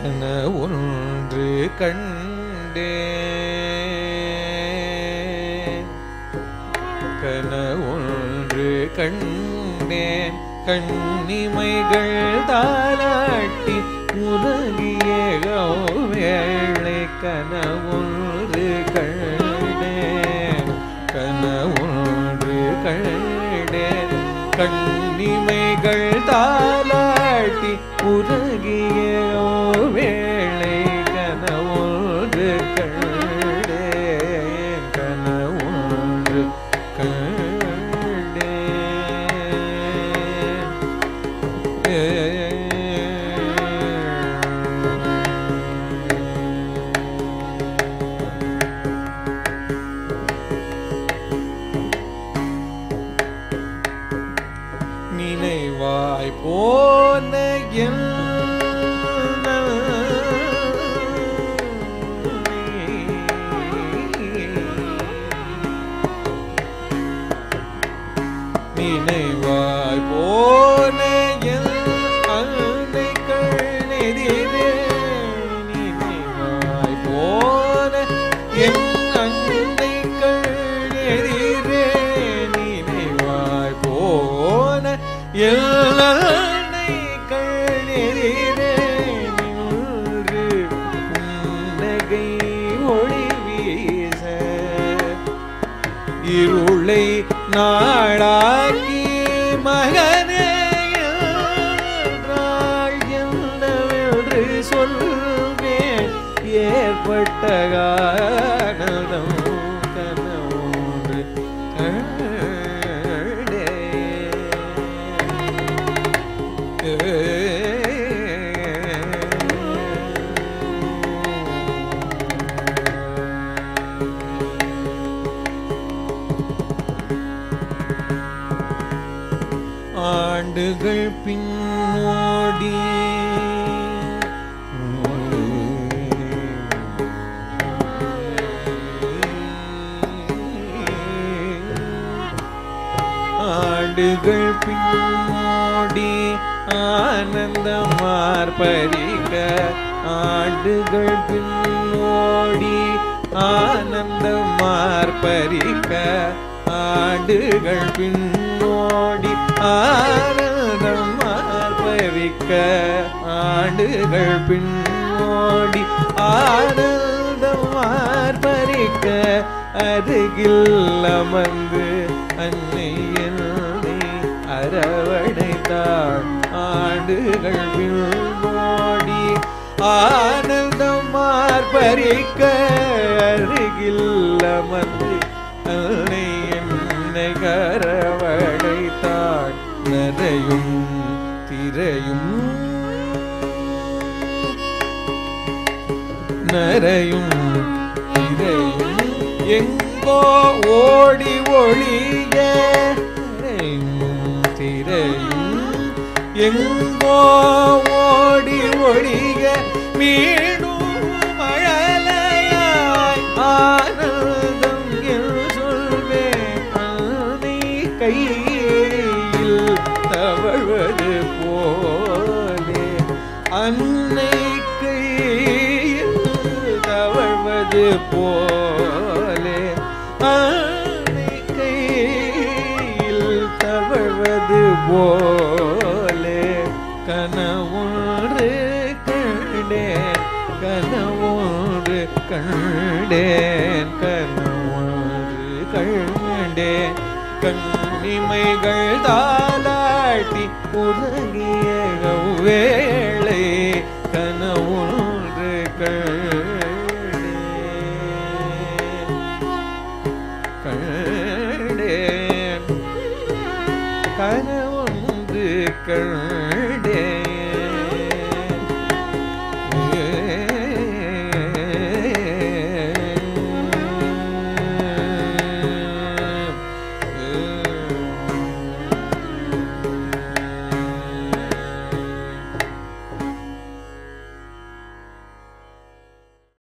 கன ஒன்று கண்டே கன ஒன்று கண்டேன் கண்ணிமைகள் தாலாட்டி உலகிய வேளை கன ஒன்று கண்டேன் கன ஒன்று கண்டேன் கண்ணிமைகள் தாலாட்டி உலகிய வேளை கன ஒன்று கண்டேன் கன ஒன்று கண்டேன் நினைவாய் போன என் நினைவாய் போன என் அன்னைகள் நெறிவே நினைவாய் போன என் அன்னைகள் நெறிவே நினைவாய் போன என் அன்னைகள் நெறிவே நின்று புன்னகை ஒளி வீச இருளை நாளாக்கி மகனே என்றாள் என்னவென்று சொல்வேன் ஏற்பட்ட காரணம் கனவோன்று ஆண்டுகள் பின்னோடி ஆண்டுகள் பின்னோடி ஆனந்தமார் பறிக்க ஆண்டுகள் பின்னோடி ஆனந்தமார் பறிக்க ஆண்டுகள் பின்னோடி ஆனந்தமார் பறிக்க ஆண்டுகள் பின்னோடி ஆனந்தமார் பறிக்க அருகில் அமர்ந்து அன்னை என்னை அரவணைத்தாள் ஆண்டுகள் பின்னோடி ஆனந்தம் மார்பரிக்க அருகில் அமர்ந்து அன்னை என்னை கரவழைத்தாள் நரையும் திரையும் நரையும் திரையும் எங்கோ ஓடி ஒளிய நரையும் திரையும் எங்கோ ஓடி ஒளிய மீண்டும் மழலையாய் ஆனந்தம் என்று சொல்வேன் ஆனை கையில் தவழ்வது போலே அன்னை கையில் தவழ்வது போலே அன்னை கையில் தவழ்வது போலே கனவொன்று கண்டேன் கனவொன்று கண்டேன் கனவொன்று கண்டேன் கண்ணிமைகள் தாலாட்டி உலகிய வேளை கனவொன்று கண்டேன் கண்டேன் கனவொன்று கண்டேன்